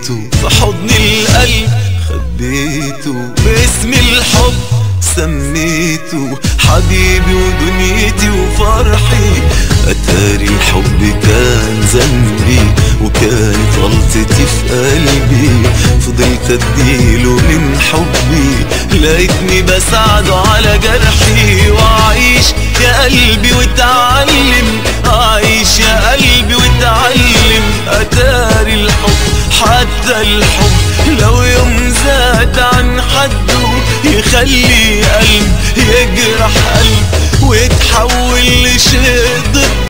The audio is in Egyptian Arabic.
حطيته في حضن القلب خبيته باسم الحب سميته حبيبي ودنيتي وفرحي أتاري الحب كان ذنبي وكانت غلطتي في قلبي فضلت اديله من حبي لقيتني بساعده على جرحي وأعيش يا قلبي وتعلم أعيش يا قلبي وتعلم أتاري الحب حتى الحب لو يوم زاد عن حده يخلي قلب يجرح قلب ويتحول لشيء ضد